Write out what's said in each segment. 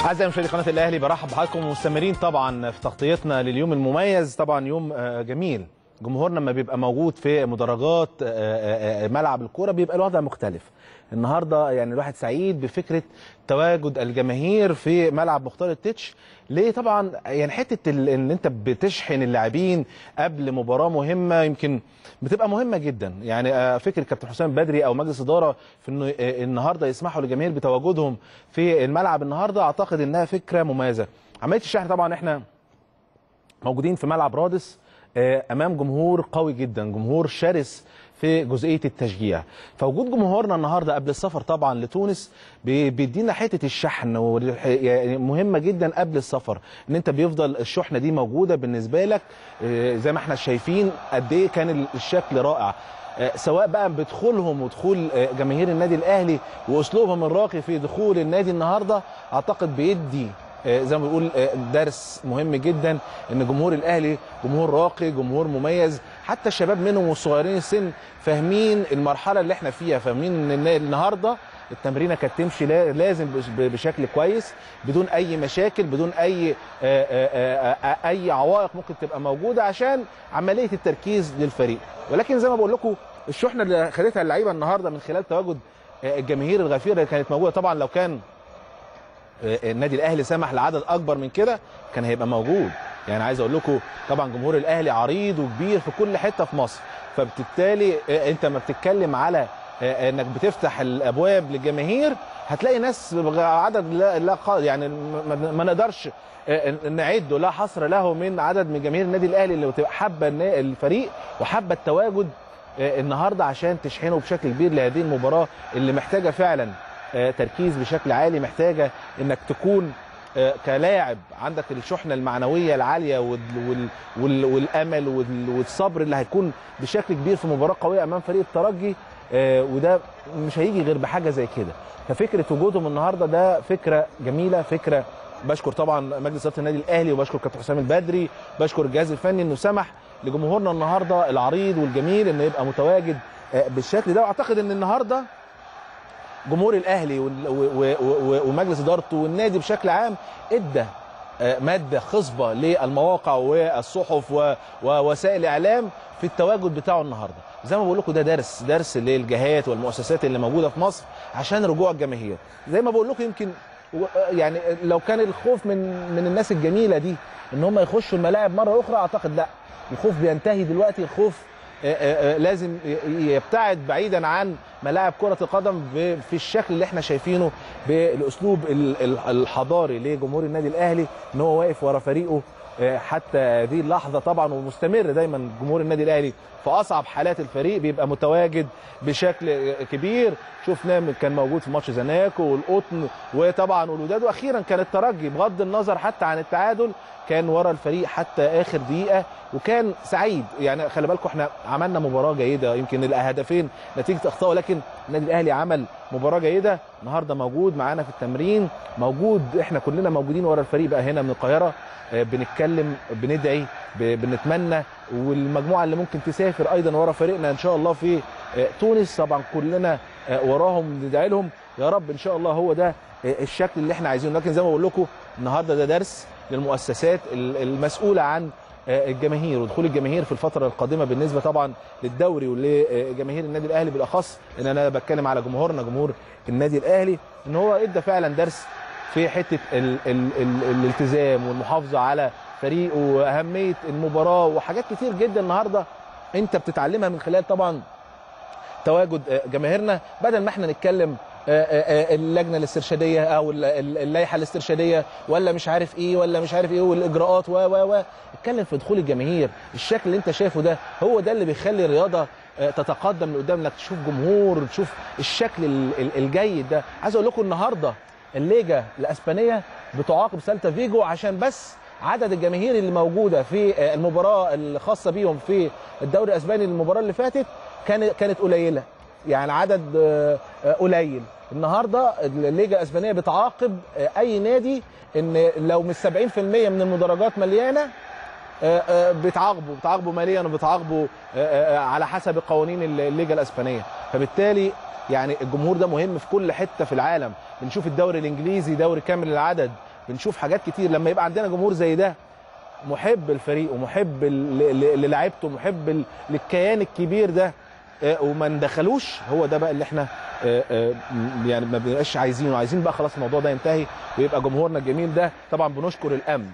اعزائي مشاهدي قناه الاهلي برحب بحضراتكم ومستمرين طبعا في تغطيتنا لليوم المميز طبعا يوم آه، جميل جمهورنا لما بيبقى موجود في مدرجات آه، آه، آه، ملعب الكوره بيبقى الوضع مختلف النهارده يعني الواحد سعيد بفكره تواجد الجماهير في ملعب مختار التتش ليه طبعا يعني حته ال- ان انت بتشحن اللاعبين قبل مباراه مهمه يمكن بتبقى مهمه جدا يعني آه، فكره كابتن حسام بدري او مجلس اداره في انه آه، النهارده يسمحوا للجماهير بتواجدهم في الملعب النهارده اعتقد انها فكره مميزه عمليه الشحن طبعا احنا موجودين في ملعب رادس آه، امام جمهور قوي جدا جمهور شرس في جزئيه التشجيع فوجود جمهورنا النهارده قبل السفر طبعا لتونس بي- بيدينا حته الشحن والح- يعني مهمه جدا قبل السفر ان انت بيفضل الشحنه دي موجوده بالنسبه لك آه، زي ما احنا شايفين قد ايه كان ال- الشكل رائع آه، سواء بقى بدخولهم ودخول آه، جماهير النادي الاهلي واسلوبهم الراقي في دخول النادي النهارده اعتقد بيدي آه، زي ما بنقول آه، درس مهم جدا ان جمهور الاهلي جمهور راقي جمهور مميز حتى الشباب منهم والصغيرين السن فاهمين المرحله اللي احنا فيها فاهمين ان النا- النهارده التمرينه كانت تمشي لا- لازم بش- ب- بشكل كويس بدون اي مشاكل بدون اي آه، آه، آه، آه، اي عوائق ممكن تبقى موجوده عشان عمليه التركيز للفريق ولكن زي ما بقول لكم الشحنه اللي خدتها اللعيبه النهارده من خلال تواجد آه، الجماهير الغفيره اللي كانت موجوده طبعا لو كان النادي الاهلي سمح لعدد اكبر من كده كان هيبقى موجود يعني عايز اقول لكم طبعا جمهور الاهلي عريض وكبير في كل حته في مصر فبالتالي آه، انت ما بتتكلم على آه، انك بتفتح الابواب للجماهير هتلاقي ناس عدد لا, لا قا- يعني ما, ما نقدرش آه، نعده لا حصر له من عدد من جماهير النادي الاهلي اللي بتبقى حابه النا- الفريق وحابه التواجد آه، النهارده عشان تشحنه بشكل كبير لهذه المباراه اللي محتاجه فعلا آه، تركيز بشكل عالي محتاجه انك تكون آه، كلاعب عندك الشحنه المعنويه العاليه وال وال وال والامل وال والصبر اللي هيكون بشكل كبير في مباراه قويه امام فريق الترجي آه، وده مش هيجي غير بحاجه زي كده ففكره وجودهم النهارده ده فكره جميله فكره بشكر طبعا مجلس اداره النادي الاهلي وبشكر كابتن حسام البدري بشكر الجهاز الفني انه سمح لجمهورنا النهارده العريض والجميل انه يبقى متواجد آه، بالشكل ده واعتقد ان النهارده جمهور الاهلي وال- و- و- و- ومجلس ادارته والنادي بشكل عام ادى آه، ماده خصبه للمواقع والصحف و- ووسائل الاعلام في التواجد بتاعه النهارده زي ما بقول لكم ده درس درس للجهات والمؤسسات اللي موجوده في مصر عشان رجوع الجماهير زي ما بقول لكم يمكن و- يعني لو كان الخوف من من الناس الجميله دي ان هم يخشوا الملاعب مره اخرى اعتقد لا الخوف بينتهي دلوقتي الخوف آه، آه، آه، لازم ي- يبتعد بعيدا عن ملاعب كرة القدم ب- في الشكل اللي احنا شايفينه بالاسلوب ال- ال- الحضاري لجمهور النادي الاهلي ان هو واقف ورا فريقه آه، حتى هذه اللحظه طبعا ومستمر دايما جمهور النادي الاهلي في اصعب حالات الفريق بيبقى متواجد بشكل آه، كبير شفناه من- كان موجود في ماتش زناكو والقطن وطبعا والوداد واخيرا كان الترجي بغض النظر حتى عن التعادل كان ورا الفريق حتى اخر دقيقه وكان سعيد يعني خلي بالكم احنا عملنا مباراه جيده يمكن الهدفين نتيجه اخطاء ولكن النادي الاهلي عمل مباراه جيده النهارده موجود معانا في التمرين موجود احنا كلنا موجودين ورا الفريق بقى هنا من القاهره آه، بنتكلم بندعي ب- بنتمنى والمجموعه اللي ممكن تسافر ايضا ورا فريقنا ان شاء الله في آه، تونس طبعا كلنا آه، وراهم ندعي لهم يا رب ان شاء الله هو ده آه، الشكل اللي احنا عايزينه لكن زي ما بقول لكم النهارده ده درس للمؤسسات ال- المسؤوله عن آه، الجماهير ودخول الجماهير في الفتره القادمه بالنسبه طبعا للدوري ولجماهير النادي الاهلي بالاخص ان انا بتكلم على جمهورنا جمهور النادي الاهلي ان هو ادى فعلا درس في حته ال ال ال الالتزام والمحافظه على فريقه واهميه المباراه وحاجات كتير جدا النهارده انت بتتعلمها من خلال طبعا تواجد آه، جماهيرنا بدل ما احنا نتكلم آه، آه، آه، اللجنه الاسترشاديه او ال- ال- اللائحه الاسترشاديه ولا مش عارف ايه ولا مش عارف ايه والاجراءات و و و اتكلم في دخول الجماهير الشكل اللي انت شايفه ده هو ده اللي بيخلي الرياضه آه، تتقدم لقدام انك تشوف جمهور تشوف الشكل ال- ال- الجيد ده عايز اقول لكم النهارده الليجا الاسبانيه بتعاقب سالتا فيجو عشان بس عدد الجماهير اللي موجوده في آه، المباراه الخاصه بيهم في الدوري الاسباني المباراه اللي فاتت كانت كانت قليله يعني عدد آه، آه، قليل النهارده الليجا الاسبانيه بتعاقب آه، اي نادي ان لو مش 70% من المدرجات مليانه آه، آه، بيتعاقبوا بيتعاقبوا ماليا وبيتعاقبوا آه، آه، على حسب قوانين الليجا الاسبانيه فبالتالي يعني الجمهور ده مهم في كل حته في العالم بنشوف الدوري الانجليزي دوري كامل العدد بنشوف حاجات كتير لما يبقى عندنا جمهور زي ده محب الفريق ومحب ل- ل- للاعيبته محب ال- للكيان الكبير ده آه، وما ندخلوش هو ده بقى اللي احنا آه، آه، م- يعني ما بنبقاش عايزينه عايزين بقى خلاص الموضوع ده ينتهي ويبقى جمهورنا الجميل ده طبعا بنشكر الامن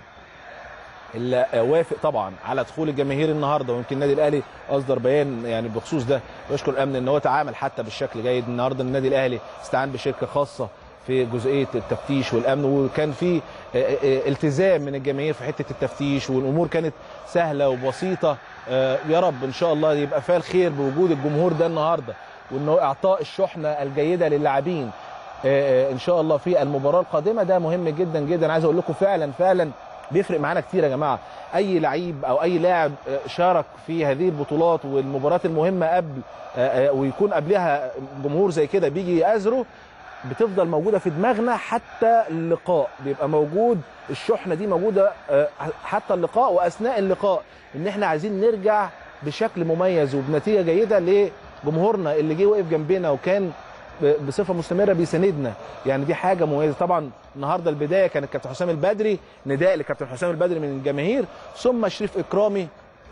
اللي آه، وافق طبعا على دخول الجماهير النهارده ويمكن النادي الاهلي اصدر بيان يعني بخصوص ده يشكر الامن ان هو تعامل حتى بالشكل جيد النهارده النادي الاهلي استعان بشركه خاصه في جزئيه التفتيش والامن وكان في آه، آه، التزام من الجماهير في حته التفتيش والامور كانت سهله وبسيطه آه، يا رب ان شاء الله يبقى فيها الخير بوجود الجمهور ده النهارده وانه اعطاء الشحنه الجيده للاعبين آه، آه، ان شاء الله في المباراه القادمه ده مهم جدا جدا عايز اقول لكم فعلا فعلا بيفرق معانا كتير يا جماعه اي لعيب او اي لاعب آه، شارك في هذه البطولات والمباريات المهمه قبل آه، آه، ويكون قبلها جمهور زي كده بيجي يأزره بتفضل موجوده في دماغنا حتى اللقاء بيبقى موجود الشحنه دي موجوده آه، حتى اللقاء واثناء اللقاء ان احنا عايزين نرجع بشكل مميز وبنتيجه جيده لجمهورنا اللي جه وقف جنبنا وكان ب- بصفه مستمره بيساندنا يعني دي حاجه مميزه طبعا النهارده البدايه كان الكابتن حسام البدري نداء لكابتن حسام البدري من الجماهير ثم شريف اكرامي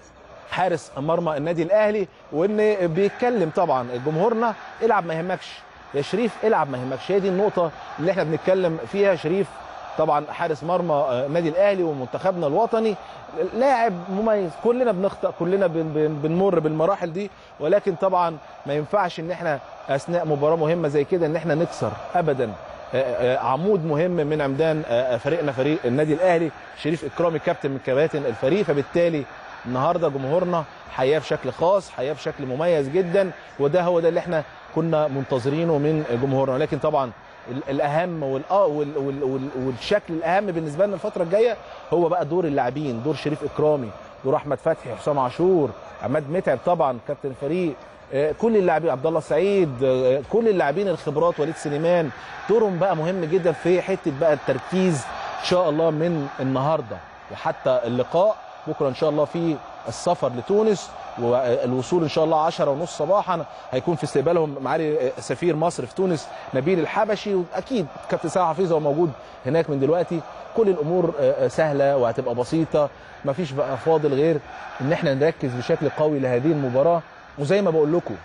حارس مرمى النادي الاهلي وان بيتكلم طبعا جمهورنا العب ما يهمكش يا شريف العب ما يهمكش هي دي النقطه اللي احنا بنتكلم فيها شريف طبعا حارس مرمى آه، النادي الاهلي ومنتخبنا الوطني لاعب مميز كلنا بنخطأ كلنا بن- بن- بنمر بالمراحل دي ولكن طبعا ما ينفعش ان احنا اثناء مباراه مهمه زي كده ان احنا نكسر ابدا آه، آه، عمود مهم من عمدان آه، فريقنا فريق النادي الاهلي شريف اكرامي كابتن من كباتن الفريق فبالتالي النهارده جمهورنا حياه بشكل خاص حياه بشكل مميز جدا وده هو ده اللي احنا كنا منتظرينه من جمهورنا ولكن طبعا ال- الاهم والآ- وال- وال- وال- والشكل الاهم بالنسبه لنا الفتره الجايه هو بقى دور اللاعبين دور شريف اكرامي دور احمد فتحي حسام عاشور عماد متعب طبعا كابتن الفريق آه، كل اللاعبين عبد الله سعيد آه، كل اللاعبين الخبرات وليد سليمان دورهم بقى مهم جدا في حته بقى التركيز ان شاء الله من النهارده وحتى اللقاء بكره ان شاء الله في السفر لتونس والوصول ان شاء الله 10 ونص صباحا هيكون في استقبالهم معالي سفير مصر في تونس نبيل الحبشي واكيد كابتن سامح حفيظ هو موجود هناك من دلوقتي كل الامور آه، سهله وهتبقى بسيطه مفيش بقى فاضل غير ان احنا نركز بشكل قوي لهذه المباراه وزي ما بقول لكم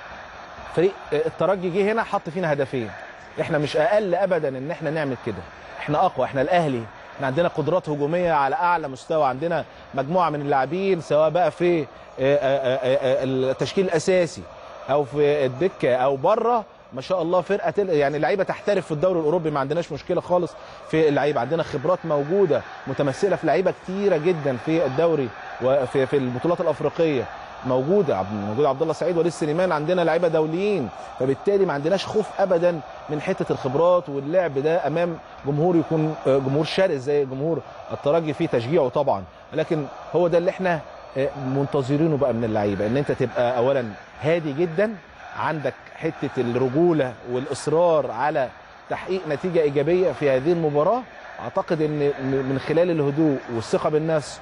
فريق الترجي جه هنا حط فينا هدفين احنا مش اقل ابدا ان احنا نعمل كده احنا اقوى احنا الاهلي احنا عندنا قدرات هجوميه على اعلى مستوى عندنا مجموعه من اللاعبين سواء بقى في آه، آه، آه، آه، التشكيل الاساسي او في الدكه او بره ما شاء الله فرقه تل... يعني اللعيبه تحترف في الدوري الاوروبي ما عندناش مشكله خالص في اللعيبه عندنا خبرات موجوده متمثله في لعيبه كتيره جدا في الدوري وفي في البطولات الافريقيه موجوده عبد- موجود عبد الله سعيد وليد سليمان عندنا لعيبه دوليين فبالتالي ما عندناش خوف ابدا من حته الخبرات واللعب ده امام جمهور يكون آه، جمهور شرس زي جمهور الترجي فيه تشجيعه طبعا لكن هو ده اللي احنا آه، منتظرينه بقى من اللعيبه ان انت تبقى اولا هادي جدا عندك حته الرجوله والاصرار على تحقيق نتيجه ايجابيه في هذه المباراه اعتقد ان من خلال الهدوء والثقه بالنفس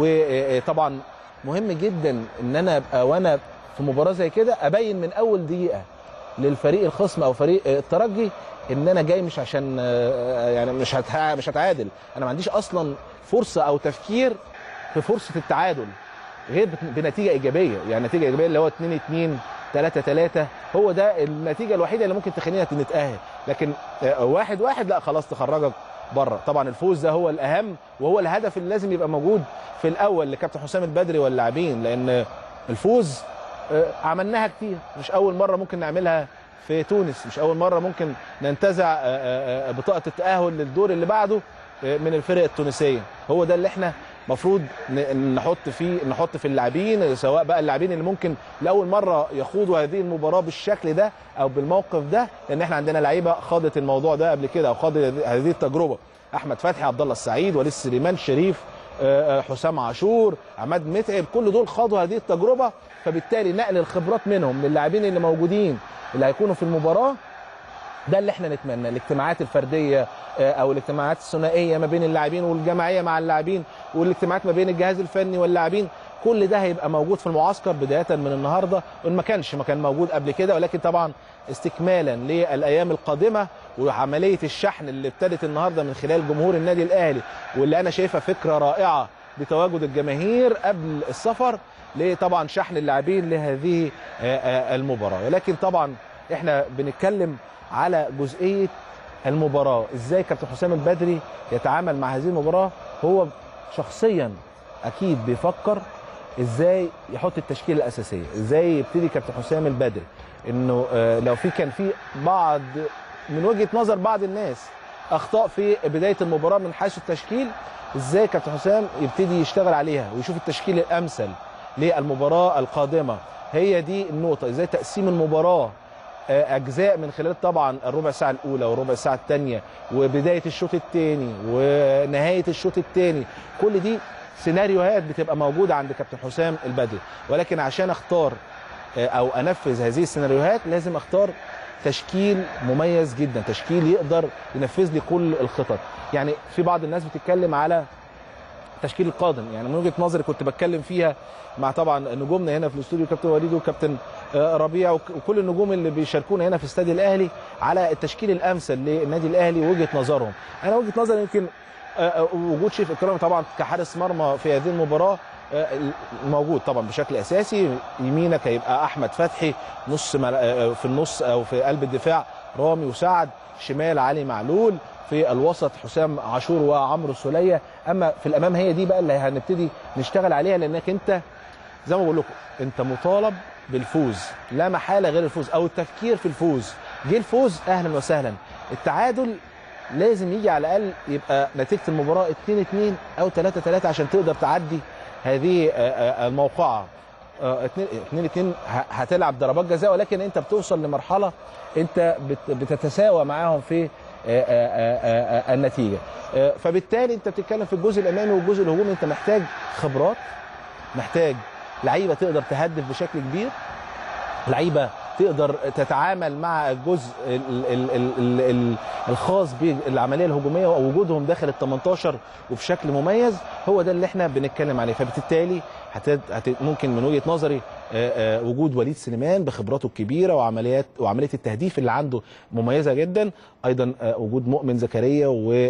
وطبعا مهم جدا ان انا ابقى وانا في مباراه زي كده ابين من اول دقيقه للفريق الخصم او فريق الترجي ان انا جاي مش عشان آه، يعني مش هتع- مش هتعادل انا ما عنديش اصلا فرصه او تفكير في فرصه التعادل غير بت- بنتيجه ايجابيه يعني نتيجه ايجابيه اللي هو 2 2 3 3 هو ده النتيجه الوحيده اللي ممكن تخلينا نتاهل لكن آه، واحد واحد لا خلاص تخرجك بره طبعا الفوز ده هو الاهم وهو الهدف اللي لازم يبقى موجود في الاول لكابتن حسام البدري واللاعبين لان الفوز آه، عملناها كتير مش اول مره ممكن نعملها في تونس مش اول مره ممكن ننتزع آه، آه، آه، بطاقه التاهل للدور اللي بعده آه، من الفرق التونسيه هو ده اللي احنا المفروض نحط فيه نحط في اللاعبين سواء بقى اللاعبين اللي ممكن لاول مره يخوضوا هذه المباراه بالشكل ده او بالموقف ده لان احنا عندنا لعيبه خاضت الموضوع ده قبل كده او خاضت هذه التجربه احمد فتحي عبد الله السعيد وليد سليمان شريف آه، آه، حسام عاشور عماد متعب كل دول خاضوا هذه التجربه فبالتالي نقل الخبرات منهم للاعبين اللي موجودين اللي هيكونوا في المباراه ده اللي احنا نتمنى الاجتماعات الفرديه آه، او الاجتماعات الثنائيه ما بين اللاعبين والجماعيه مع اللاعبين والاجتماعات ما بين الجهاز الفني واللاعبين كل ده هيبقى موجود في المعسكر بدايه من النهارده وان ما كانش ما كان موجود قبل كده ولكن طبعا استكمالا للايام القادمه وعمليه الشحن اللي ابتدت النهارده من خلال جمهور النادي الاهلي واللي انا شايفها فكره رائعه بتواجد الجماهير قبل السفر لطبعا شحن اللاعبين لهذه آه، آه، المباراه ولكن طبعا احنا بنتكلم على جزئيه المباراه ازاي كابتن حسام البدري يتعامل مع هذه المباراه هو شخصيا اكيد بيفكر ازاي يحط التشكيله الاساسيه ازاي يبتدي كابتن حسام البدري انه آه، لو في كان في بعض من وجهه نظر بعض الناس اخطاء في بدايه المباراه من حيث التشكيل ازاي كابتن حسام يبتدي يشتغل عليها ويشوف التشكيل الامثل للمباراه القادمه هي دي النقطه ازاي تقسيم المباراه آه، اجزاء من خلال طبعا الربع ساعه الاولى والربع ساعه الثانيه وبدايه الشوط الثاني ونهايه الشوط الثاني كل دي سيناريوهات بتبقى موجوده عند كابتن حسام البدري ولكن عشان اختار آه، او انفذ هذه السيناريوهات لازم اختار تشكيل مميز جدا تشكيل يقدر ينفذ لي كل الخطط يعني في بعض الناس بتتكلم على التشكيل القادم يعني من وجهه نظري كنت بتكلم فيها مع طبعا نجومنا هنا في الاستوديو كابتن وليد وكابتن آه، ربيع وك- وكل النجوم اللي بيشاركونا هنا في استاد الاهلي على التشكيل الامثل للنادي الاهلي وجهه نظرهم انا وجهه نظري يمكن آه، آه، وجود شريف اكرامي طبعا كحارس مرمى في هذه المباراه آه، موجود طبعا بشكل اساسي يمينك هيبقى احمد فتحي نص مل- آه، في النص او في قلب الدفاع رامي وسعد شمال علي معلول في الوسط حسام عاشور وعمرو السوليه اما في الامام هي دي بقى اللي هنبتدي نشتغل عليها لانك انت زي ما بقول لكم انت مطالب بالفوز لا محاله غير الفوز او التفكير في الفوز جه الفوز اهلا وسهلا التعادل لازم يجي على الاقل يبقى نتيجه المباراه 2 2 او 3 3 عشان تقدر تعدي هذه آه، آه، الموقعه 2 2 2 هتلعب ضربات جزاء ولكن انت بتوصل لمرحله انت بت- بتتساوى معاهم في آه، آه، آه، آه، النتيجه آه، فبالتالي انت بتتكلم في الجزء الامامي والجزء الهجومي انت محتاج خبرات محتاج لعيبه تقدر تهدف بشكل كبير لعيبه تقدر تتعامل مع الجزء ال ال ال ال ال الخاص بالعمليه الهجوميه ووجودهم داخل ال 18 وبشكل مميز هو ده اللي احنا بنتكلم عليه فبالتالي هت هت ممكن من وجهه نظري آه، آه، وجود وليد سليمان بخبراته الكبيره وعمليات وعمليه التهديف اللي عنده مميزه جدا ايضا آه، وجود مؤمن زكريا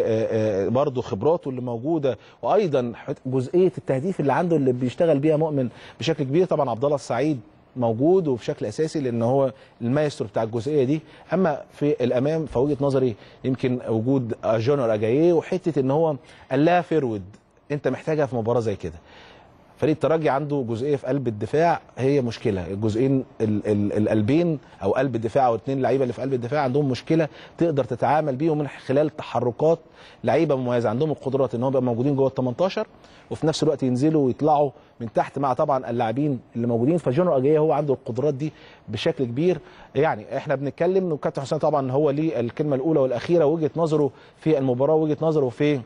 وبرضه خبراته اللي موجوده وايضا حت- جزئيه التهديف اللي عنده اللي بيشتغل بيها مؤمن بشكل كبير طبعا عبد الله السعيد موجود وبشكل اساسي لان هو المايسترو بتاع الجزئيه دي اما في الامام فوجهه نظري يمكن وجود جونر اجاييه وحته ان هو قال فيرود انت محتاجها في مباراه زي كده فريق الترجي عنده جزئيه في قلب الدفاع هي مشكله الجزئين ال- ال- القلبين او قلب الدفاع او الاثنين لعيبه اللي في قلب الدفاع عندهم مشكله تقدر تتعامل بيهم من خلال تحركات لعيبه مميزه عندهم القدرات ان هم يبقوا موجودين جوه ال 18 وفي نفس الوقت ينزلوا ويطلعوا من تحت مع طبعا اللاعبين اللي موجودين فجونر اجايه هو عنده القدرات دي بشكل كبير يعني احنا بنتكلم وكابتن حسام طبعا هو ليه الكلمه الاولى والاخيره وجهه نظره في المباراه وجهه نظره في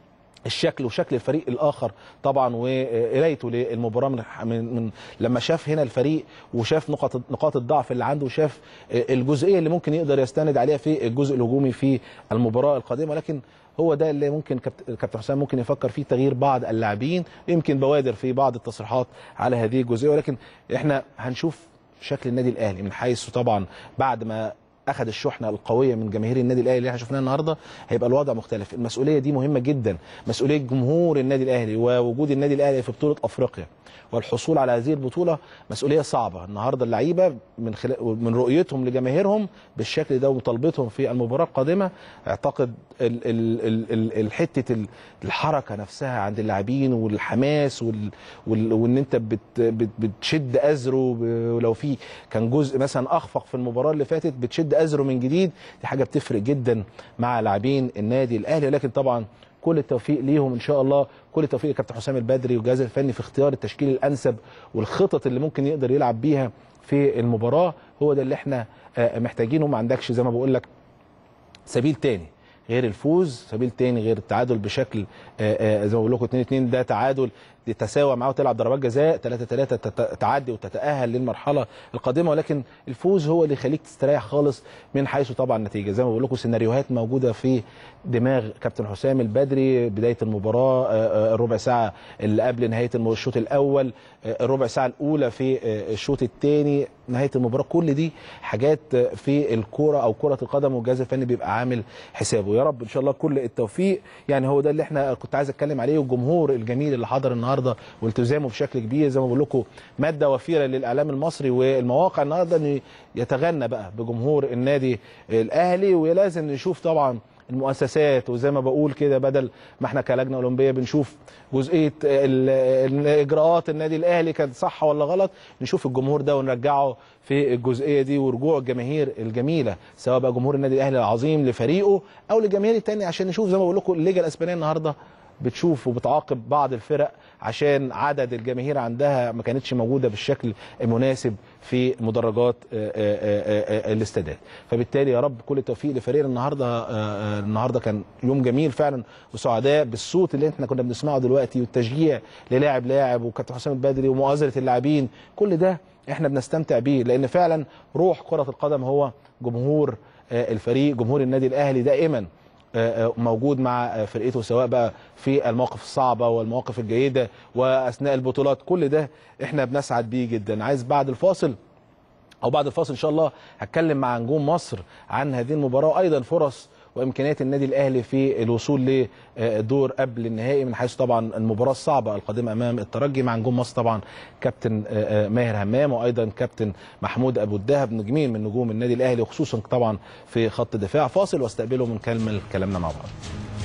الشكل وشكل الفريق الاخر طبعا وقرايته للمباراه من, من من لما شاف هنا الفريق وشاف نقاط نقاط الضعف اللي عنده وشاف الجزئيه اللي ممكن يقدر يستند عليها في الجزء الهجومي في المباراه القادمه لكن هو ده اللي ممكن كابت- كابتن حسام ممكن يفكر فيه تغيير بعض اللاعبين يمكن بوادر في بعض التصريحات على هذه الجزئيه ولكن احنا هنشوف شكل النادي الاهلي من حيث طبعا بعد ما اخذ الشحنه القويه من جماهير النادي الاهلي اللي احنا شفناها النهارده هيبقى الوضع مختلف المسؤوليه دي مهمه جدا مسؤوليه جمهور النادي الاهلي ووجود النادي الاهلي في بطوله افريقيا والحصول على هذه البطوله مسؤوليه صعبه النهارده اللعيبه من خلال من رؤيتهم لجماهيرهم بالشكل ده ومطالبتهم في المباراه القادمه اعتقد ال ال ال ال الحته ال- الحركه نفسها عند اللاعبين والحماس وال وال وان انت بت بت بتشد ازره ب- ولو في كان جزء مثلا اخفق في المباراه اللي فاتت بتشد ازره من جديد دي حاجه بتفرق جدا مع لاعبين النادي الاهلي لكن طبعا كل التوفيق ليهم ان شاء الله كل التوفيق لكابتن حسام البدري والجهاز الفني في اختيار التشكيل الانسب والخطط اللي ممكن يقدر يلعب بيها في المباراه هو ده اللي احنا آه، محتاجينه ما عندكش زي ما بقول لك سبيل تاني غير الفوز سبيل تاني غير التعادل بشكل آه، آه، زي ما بقول لكم 2 2 ده تعادل تتساوى معاه وتلعب ضربات جزاء 3 3 تعدي وتتاهل للمرحله القادمه ولكن الفوز هو اللي يخليك تستريح خالص من حيث طبعا النتيجه زي ما بقول لكم سيناريوهات موجوده في دماغ كابتن حسام البدري بدايه المباراه آه، آه، الربع ساعه اللي قبل نهايه الم- الشوط الاول آه، الربع ساعه الاولى في آه، الشوط الثاني نهايه المباراه كل دي حاجات آه، في الكوره او كره القدم والجهاز الفني بيبقى عامل حسابه يا رب ان شاء الله كل التوفيق يعني هو ده اللي احنا كنت عايز اتكلم عليه والجمهور الجميل اللي حضر النهارده والتزامه بشكل كبير زي ما بقول لكم ماده وفيره للاعلام المصري والمواقع النهارده انه يتغنى بقى بجمهور النادي الاهلي ولازم نشوف طبعا المؤسسات وزي ما بقول كده بدل ما احنا كلجنه اولمبيه بنشوف جزئيه ال- ال- اجراءات النادي الاهلي كانت صح ولا غلط نشوف الجمهور ده ونرجعه في الجزئيه دي ورجوع الجماهير الجميله سواء بقى جمهور النادي الاهلي العظيم لفريقه او للجماهير التانية عشان نشوف زي ما بقول لكم الليجا الاسبانيه النهارده بتشوف وبتعاقب بعض الفرق عشان عدد الجماهير عندها ما كانتش موجوده بالشكل المناسب في مدرجات آه، آه، آه، آه، الاستادات فبالتالي يا رب كل التوفيق لفريقنا النهارده آه، آه، النهارده كان يوم جميل فعلا وسعداء بالصوت اللي احنا كنا بنسمعه دلوقتي والتشجيع للاعب لاعب وكابتن حسام البدري ومؤازره اللاعبين كل ده احنا بنستمتع بيه لان فعلا روح كره القدم هو جمهور آه، الفريق جمهور النادي الاهلي دائما آه، آه، موجود مع آه، فرقته سواء بقى في المواقف الصعبه والمواقف الجيده واثناء البطولات كل ده احنا بنسعد بيه جدا عايز بعد الفاصل او بعد الفاصل ان شاء الله هتكلم مع نجوم مصر عن هذه المباراه وايضا فرص وامكانيات النادي الاهلي في الوصول للدور قبل النهائي من حيث طبعا المباراه الصعبه القادمه امام الترجي مع نجوم مصر طبعا كابتن آه، آه، ماهر همام وايضا كابتن محمود ابو الدهب نجمين من نجوم النادي الاهلي وخصوصا طبعا في خط الدفاع فاصل واستقبله ونكمل كلامنا مع بعض